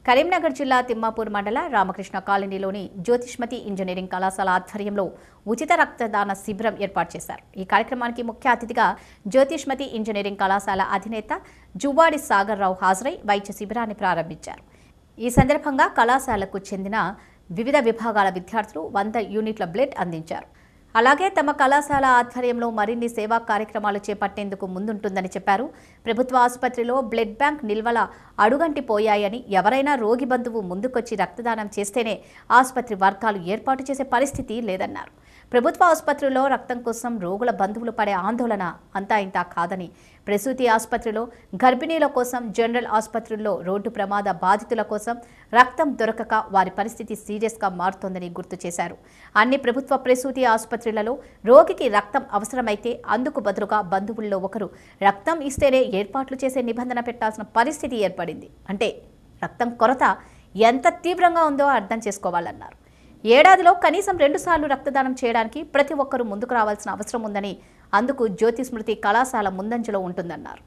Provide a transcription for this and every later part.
కరీంనగర్ జిల్లా తిమ్మాపూర్ మండల రామకృష్ణ కాలనీలోని జ్యోతిష్మతి ఇంజనీరింగ్ కళాశాల ఆధ్వర్యంలో ఉచిత రక్తదాన శిబిరం ఏర్పాటు చేశారు ఈ కార్యక్రమానికి ముఖ్య అతిథిగా జ్యోతిష్మతి ఇంజనీరింగ్ కళాశాల అధినేత జువ్వాడి సాగర్ రావు హాజరై వైద్య శిబిరాన్ని ప్రారంభించారు ఈ సందర్భంగా కళాశాలకు చెందిన వివిధ విభాగాల విద్యార్థులు వంద యూనిట్ల బ్లడ్ అందించారు అలాగే తమ కళాశాల ఆధ్వర్యంలో మరిన్ని సేవా కార్యక్రమాలు చేపట్టేందుకు ముందుంటుందని చెప్పారు ప్రభుత్వ ఆసుపత్రిలో బ్లడ్ బ్యాంక్ నిల్వల అడుగంటి పోయాయని ఎవరైనా రోగి బంధువు ముందుకొచ్చి రక్తదానం చేస్తేనే ఆసుపత్రి వర్గాలు ఏర్పాటు చేసే పరిస్థితి లేదన్నారు ప్రభుత్వ ఆసుపత్రిలో రక్తం కోసం రోగుల బంధువులు పడే ఆందోళన అంతా ఇంతా కాదని ప్రసూతి ఆసుపత్రిలో గర్భిణీల కోసం జనరల్ ఆసుపత్రుల్లో రోడ్డు ప్రమాద బాధితుల కోసం రక్తం దొరకక వారి పరిస్థితి సీరియస్గా మారుతోందని గుర్తు చేశారు అన్ని ప్రభుత్వ ప్రసూతి ఆసుపత్రులలో రోగికి రక్తం అవసరమైతే అందుకు బదులుగా బంధువుల్లో ఒకరు రక్తం ఇస్తేనే ఏర్పాట్లు చేసే నిబంధన పెట్టాల్సిన పరిస్థితి ఏర్పడింది అంటే రక్తం కొరత ఎంత తీవ్రంగా ఉందో అర్థం చేసుకోవాలన్నారు ఏడాదిలో కనీసం రెండుసార్లు రక్తదానం చేయడానికి ప్రతి ఒక్కరూ ముందుకు రావాల్సిన అవసరం ఉందని అందుకు జ్యోతి స్మృతి కళాశాల ముందంజలో ఉంటుందన్నారు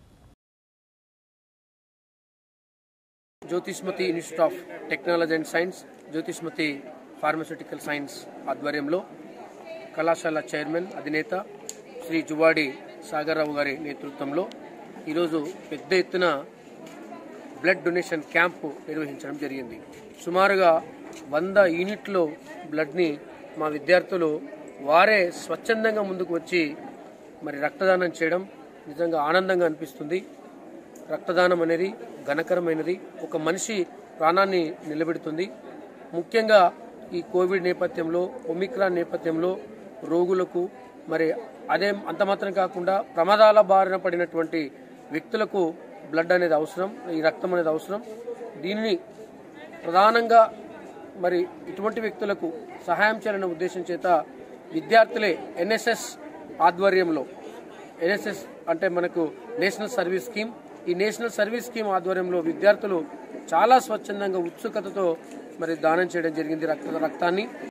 Jyothishmathi institute of technology and science Jyothishmathi pharmaceutical science ఆధ్వర్యంలో కళాశాల చైర్మన్ అధినేత శ్రీ జువాడి సాగర్రావు గారి నేతృత్వంలో ఈరోజు పెద్ద ఎత్తున బ్లడ్ డొనేషన్ క్యాంపు నిర్వహించడం జరిగింది సుమారుగా వంద యూనిట్లు బ్లడ్ని మా విద్యార్థులు వారే స్వచ్ఛందంగా ముందుకు వచ్చి మరి రక్తదానం చేయడం నిజంగా ఆనందంగా అనిపిస్తుంది రక్తదానం అనేది ఘనకరమైనది ఒక మనిషి ప్రాణాన్ని నిలబెడుతుంది ముఖ్యంగా ఈ కోవిడ్ నేపథ్యంలో ఒమిక్రాన్ నేపథ్యంలో రోగులకు మరి అదే అంత మాత్రం కాకుండా ప్రమాదాల బారిన పడినటువంటి వ్యక్తులకు బ్లడ్ అనేది అవసరం ఈ రక్తం అనేది అవసరం దీనిని ప్రధానంగా మరి ఇటువంటి వ్యక్తులకు సహాయం చేయాలనే ఉద్దేశం చేత విద్యార్థులే ఎన్ఎస్ఎస్ ఆధ్వర్యంలో ఎన్ఎస్ఎస్ అంటే మనకు నేషనల్ సర్వీస్ స్కీమ్ ఈ నేషనల్ సర్వీస్ స్కీమ్ ఆధ్వర్యంలో విద్యార్థులు చాలా స్వచ్ఛందంగా ఉత్సుకతతో మరి దానం చేయడం జరిగింది రక్త రక్తాన్ని